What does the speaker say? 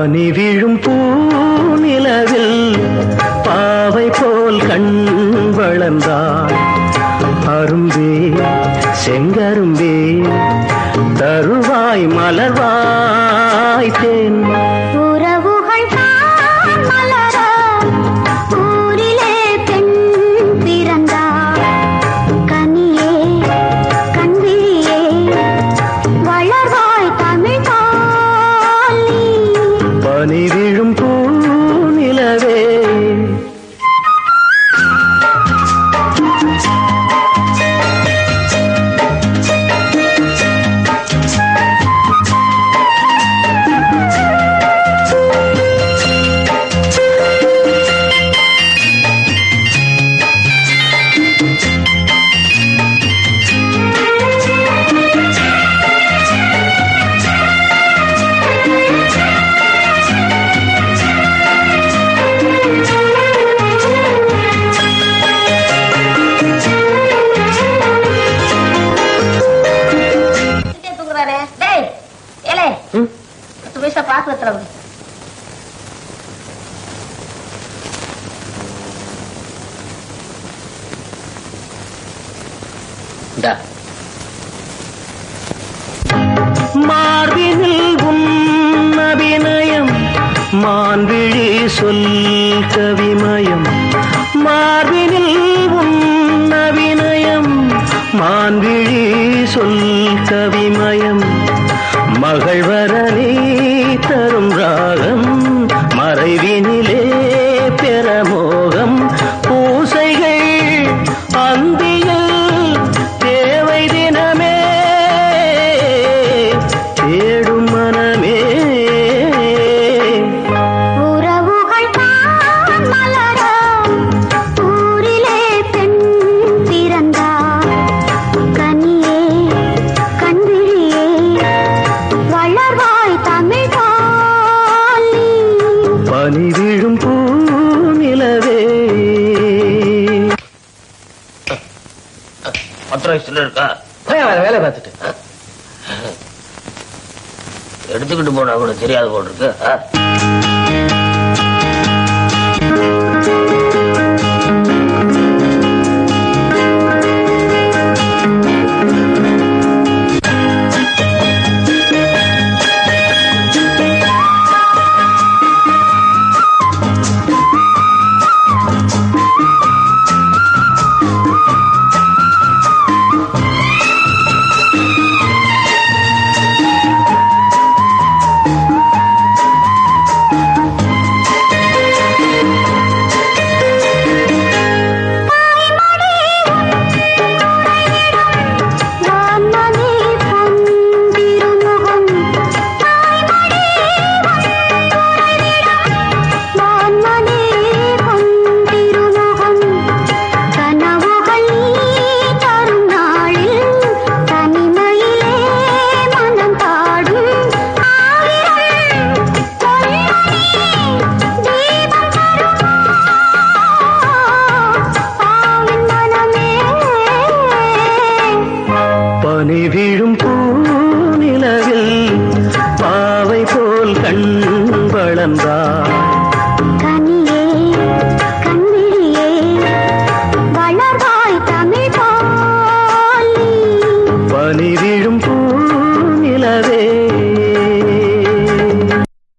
பனி விழும் பூநிலவில் பாவை போல் கண் வளர்ந்தாள் அரும்பே செங்கரும்பே தருவாய் மலர்வாய் தேன் உறவுகள் தான் மலர ஊரிலே பெண் பிறந்தாள் கனியே கண்விழியே வளர்வாய் தமிழ் தாலி பனி விழும் பூநிலவே கிட்டே தூங்குறாரு டேய் ஏலே பத்து பைசா பாக்கு எத்தனை இந்தா மார்பினில் உன் அபிநயம் மான்விழி சொல் கவிமயம் மார்பினில் உன் அபிநயம் மான்விழி சொல் கவிமயம் மகள் வரனே தரும் ராகம் மறைவினிலே பெறமோகம் பூசைகள் அந்தியில் தேவை தினமே தேடும் மனமே உறவுகள் தான் மலர ஊரிலே பெண் பிறந்தாள் கனியே கண்விழியே வளர்வாய் தமிழ் தாலி பனி விழும் பூநிலவே பத்து வயசுல இருக்கா போய் அவன் வேலை பார்த்துட்டு எடுத்துக்கிட்டு போனா கூட தெரியாது போல் இருக்கு ஆ?